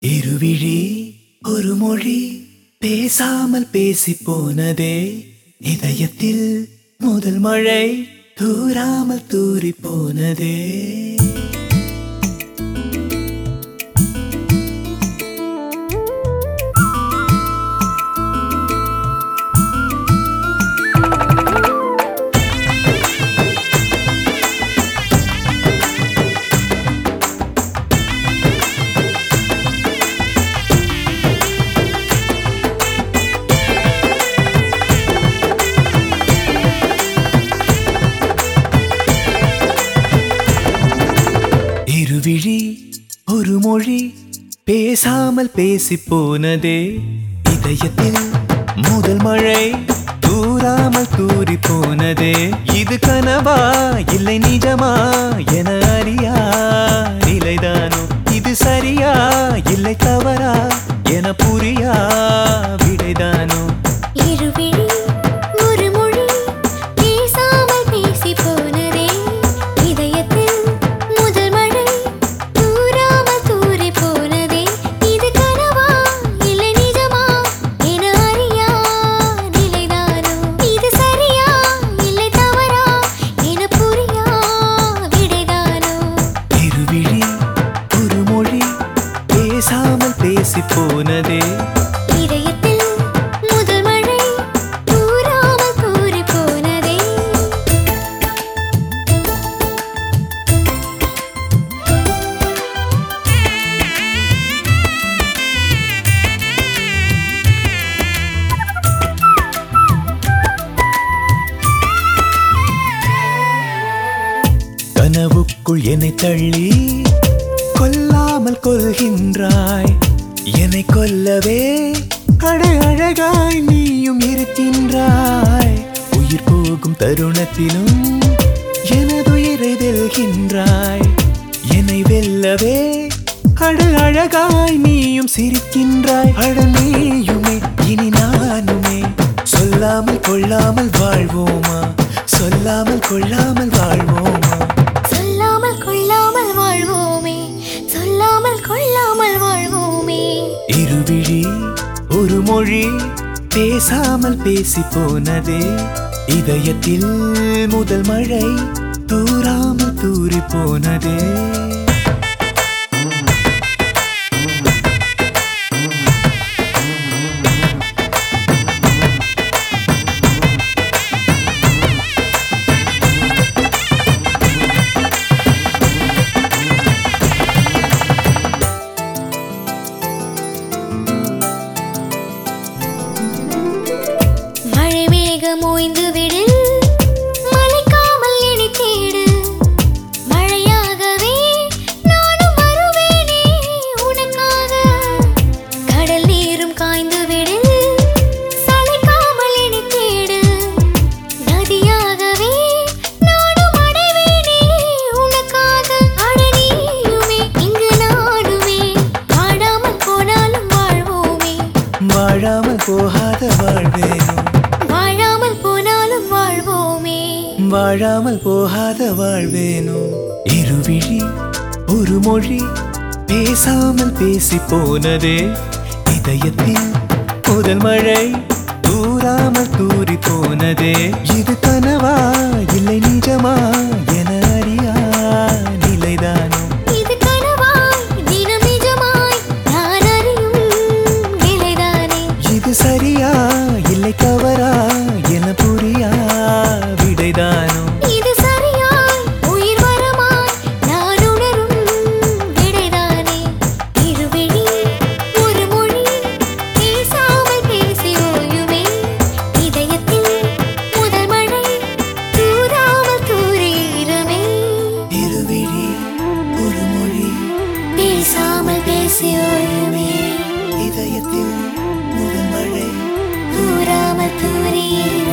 இருவிழி ஒரு மொழி பேசாமல் பேசி போனதே இதயத்தில் முதல் மழை தூராமல் தூறி போனதே இருவிழி ஒரு மொழி பேசாமல் பேசி போனதே இதயத்தில் முதல் மழை தூராமல் தூறி போனதே இது கனவா இல்லை நிஜமா என அறியா நிலைதானோ இது சரியா இல்லை தவறா என புரியா விடைதானோ இருவிழி ஒரு மொழி பேசாமல் பேசி போனதே இதயத்தில் முதல் மழை தூராமல் தூறி போனதே இது கனவா இல்லை நிஜமா என அறியா நிலைதானோ இது சரியா இல்லை தவறா என புரியா விடைதானோ இருவிழி ஒரு மொழி பேசாமல் பேசி போனதே இதயத்தில் முதல் மழை தூராமல் தூறி போனதே கனவுக்குள் என்னை தள்ளி கொல்லாமல் கொள்கின்றாய் என்னை கொல்லவே அட அழகாய் நீயும் இருக்கின்றாய் உயிர் போகும் தருணத்திலும் எனதுயிரை வெல்கின்றாய் என்னை வெல்லவே அட அழகாய் நீயும் சிரிக்கின்றாய் அட நீயுமே இனி நானுமே சொல்லாமல் கொள்ளாமல் வாழ்வோமா சொல்லாமல் கொள்ளாமல் வாழ்வோமா சொல்லாமல் கொள்ளாமல் வாழ்வோமே சொல்லாமல் கொள்ளாமல் வாழ்வோமே இருவிழி ஒரு மொழி பேசாமல் பேசி போனதே இதயத்தில் முதல் மழை தூராமல் தூறி போனதே மழை மேகம் ஓய்ந்து விடு மலைக்காமல் என்னை தேடு மழையாகவே நானும் வருவேனே உனக்காக கடல் நீரும் காய்ந்து விடு சளைக்காமல் என்னை தேடு நதியாகவே நானும் அடைவேனே உனக்காக அட நீயுமே இங்கு நானுமே வாடாமல் போனாலும் வாழ்வோமே வாழாமல் போகாத வாழ்வேனோ வாழாமல் போனாலும் வாழ்வோமே வாழாமல் போகாத வாழ்வேனோ இருவிழி ஒரு மொழி பேசாமல் பேசி போனதே இதயத்தில் முதல் மழை தூராமல் தூறி போனதே இது கனவா இல்லை நிஜமா என அறியா நிலைதானோ இது கனவாய் தினம் நிஜமாய் நான் அறியும் நிலைதானே இது சரியா இல்லை தவறா என புரியா விடைதானோ இது சரியாய் உயிர் வரமாய் நான் உணரும் விடைதானே இருவிழி ஒரு மொழி பேசாமல் பேசி ஓயுமே இதயத்தில் முதல் மழை தூராமல் தூரீரமே இருவிழி ஒரு மொழி பேசாமல் பேசி ஓயுமே இதயத்தில் முதல் மழை தூராமல் தூரீரமே